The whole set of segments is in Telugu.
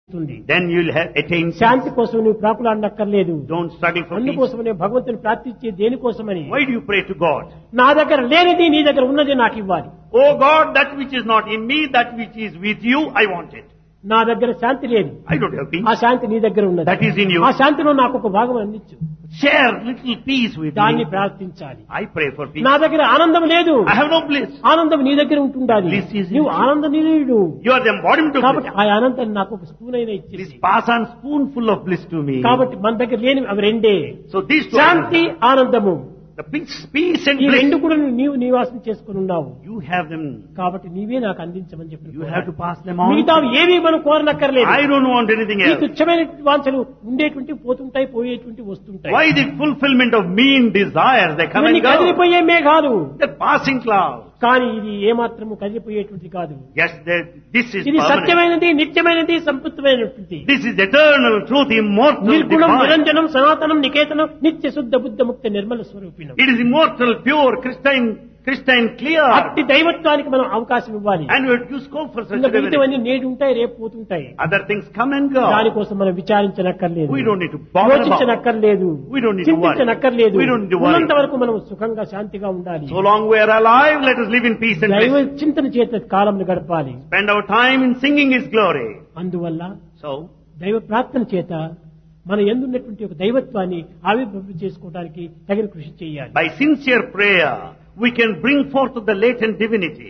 ఉంది Then you'll have attained peace. శాంతి కోసం నువ్వు ప్రాకులాడనక్కర్లేదు Don't struggle for peace. అందుకోసమనే భగవంతుని ప్రార్థించే దేనికోసమని Why do you pray to God? నా దగ్గర లేనిది నీ దగ్గర ఉన్నది నాకు ఇవ్వాలి Oh God, that which is not in me, that which is with you, I want it. నా దగ్గర శాంతి లేదు I don't have peace. ఆ శాంతి నీ దగ్గర ఉన్నది That is in you. ఆ శాంతిలో నాకు ఒక భాగం అందించు Share little peace with దాన్ని me. ప్రార్థించాలి I pray for peace. నా దగ్గర ఆనందం లేదు I have no bliss. ఆనందం నీ దగ్గర ఉంటుండాలి Bliss is in నువ్వు you. ఆనంద నిలయుడు You are the embodiment of కాబట్టి bliss. ఆ ఆనందాన్ని నాకు ఒక స్పూన్ అయినా Please ఇచ్చేసి pass on spoonful of bliss to me. కాబట్టి మన దగ్గర లేని అవి రెండే So these two Shanti are ఆనందము the peace, peace and ఈ రెండు bliss. కూడా నీవు నివాసం చేసుకుని ఉన్నావు You have them. కాబట్టి నీవే నాకు అందించమని చెప్పి You have to pass them మిగతా on. ఏవి మనం కోరనక్కర్లేదు I don't want anything ఈ else. తుచ్చమైన వాంఛలు ఉండేటువంటి పోతుంటాయి పోయేటువంటి వస్తుంటాయి Why the fulfillment of mean desires? They come ఇవన్నీ and go. కదిలిపోయే మేఘాలు The passing cloud. కానీ ఇది ఏమాత్రము కదిలిపోయేటువంటి కాదు Yes, they- this is ఇది permanent. సత్యమైనది నిత్యమైనది సంపృప్తమైనటువంటి This is eternal truth, immortal, నిర్గుణం divine. నిరంజనం సనాతనం నికేతనం నిత్య శుద్ధ బుద్ధ ముక్త Nirmala స్వరూపిణం It is immortal, pure, crystalline, crystalline clear. అట్టి దైవత్వానికి మనం అవకాశం ఇవ్వాలి And we have to scope for such ఇంకా a divinity. మిగతావన్నీ నేడు ఉంటాయి రేపు పోతుంటాయి Other things come and go. దానికోసం మనం విచారించనక్కర్లేదు We don't need to bother about. యోచించనక్కర్లేదు We don't need to worry. చింతించనక్కర్లేదు We don't need to worry. ఉన్నంత వరకు మనం సుఖంగా శాంతిగా ఉండాలి So long we are alive, let us live in peace and దైవ bliss. చింతన చేత కాలం గడపాలి Spend our time in singing His glory. అందువల్ల So, దైవ ప్రార్థన చేత మన ఎందున్నటువంటి ఒక దైవత్వాన్ని ఆవిర్భవం చేసుకోవడానికి తగిన కృషి చేయాలి by sincere prayer, we can bring forth the latent divinity.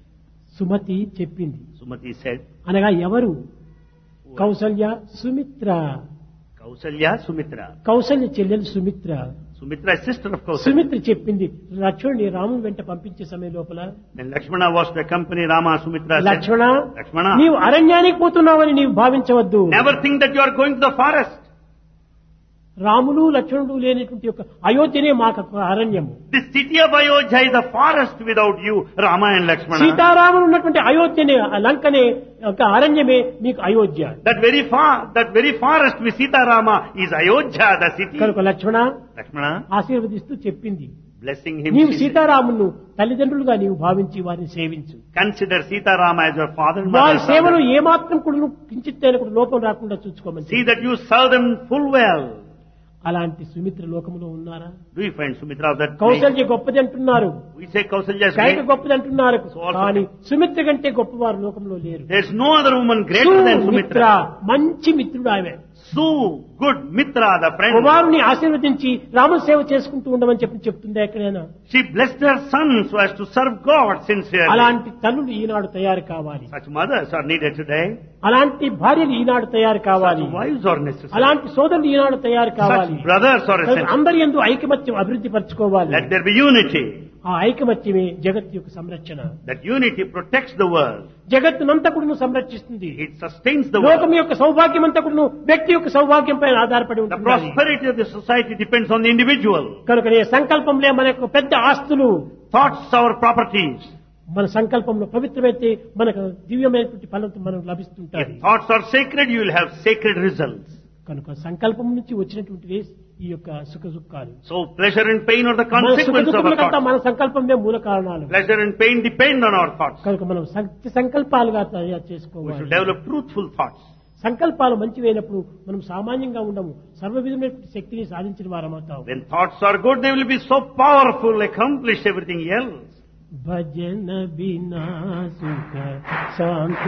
Sumathi చెప్పింది Sumati said, అనగా ఎవరు కౌసల్య సుమిత్ర Kausalya, Sumitra. కౌసల్య చెల్లెలు Sumitra Sumitra is sister of Kausalya. Sumitra చెప్పింది లక్ష్మణుని రాముని వెంట పంపించే సమయం లోపల Then Lakshmana was to accompany Rama, Sumitra said, Lakshmana Lakshmana, నీవు అరణ్యానికి పోతున్నావని నీవు భావించవద్దు never think that you are going to the forest. Ramulu లక్ష్మణుడు లేనటువంటి ఒక అయోధ్యనే మాకు ఒక అరణ్యము The city of Ayodhya is a forest without you, Rama and Lakshmana. సీతారాములు ఉన్నటువంటి అయోధ్యనే ఆ లంకనే ఒక అరణ్యమే మీకు Ayodhya That very far, that very forest with Sita Rama is Ayodhya, the city. కనుక లక్ష్మణ Lakshmana, ఆశీర్వదిస్తూ చెప్పింది blessing him, నీవు she said, సీతారామును తల్లిదండ్రులుగా నీవు భావించి వారిని సేవించు consider Sita Rama as your father and వారి mother. సేవలు ఏమాత్రం కూడా కించిత్తైన కూడా లోపం రాకుండా చూసుకోమని See that you serve them full well. అలాంటి సుమిత్ర లోకంలో ఉన్నారా Do you find Sumitra of that place? Kausalya గొప్పది అంటున్నారు We say Kausalya is Kaika great. గొప్పది అంటున్నారు So also- కానీ సుమిత్ర కంటే గొప్పవారు లోకంలో లేరు There's no other woman greater than Sumitra Sumitra. మంచి మిత్రుడు ఆమె Su, good, Mitra, the friend. కుమారుని ఆశీర్వదించి రామసేవ చేసుకుంటూ ఉండమని చెప్పి చెప్తుందా ఎక్కడైనా She blessed her son so as to serve God sincerely. అలాంటి తల్లులు ఈనాడు తయారు కావాలి Such mothers are needed today. అలాంటి భార్యలు ఈనాడు తయారు కావాలి Such wives are necessary. అలాంటి సోదరులు ఈనాడు తయారు కావాలి Such brothers are కనుక essential. అందరి ఎందు ఐకమత్యం అభివృద్ధి పరచుకోవాలి Let there be unity. ఆ ఐకమత్యమే జగత్ యొక్క సంరక్షణ That unity protects the world. జగత్తునంతకుడును సంరక్షిస్తుంది It sustains the లోకం world. యొక్క సౌభాగ్యం అంతకుడును వ్యక్తి యొక్క సౌభాగ్యం పైన ఆధారపడి The ఉంటుంది prosperity of the society depends on the individual. కనుక నీ సంకల్పంలో మనకు పెద్ద ఆస్తులు Thoughts, our properties. మన సంకల్పంలో పవిత్రమైతే మనకు దివ్యమైనటువంటి ఫలం మనకు If లభిస్తుంటాయి thoughts are sacred, you will have sacred results. కనుక సంకల్పం నుంచి వచ్చినటువంటివి ఈ యొక్క సుఖ దుఃఖాలు So pleasure and pain are the మన సుఖ consequence of our దుఃఖములకంతా thoughts. మన సంకల్పమే మూల కారణాలు Pleasure and pain depend on our thoughts. కనుక మనం సత్య సంకల్పాలుగా తయారు We should చేసుకోవాలి develop truthful thoughts. సంకల్పాలు మంచివైనప్పుడు మనం సామాన్యంగా ఉండము సర్వ విధమైనటువంటి శక్తిని సాధించిన వారం అవుతాం When thoughts are good, they will be so powerful, accomplish everything else. భజన బినా సుఖ శాంతి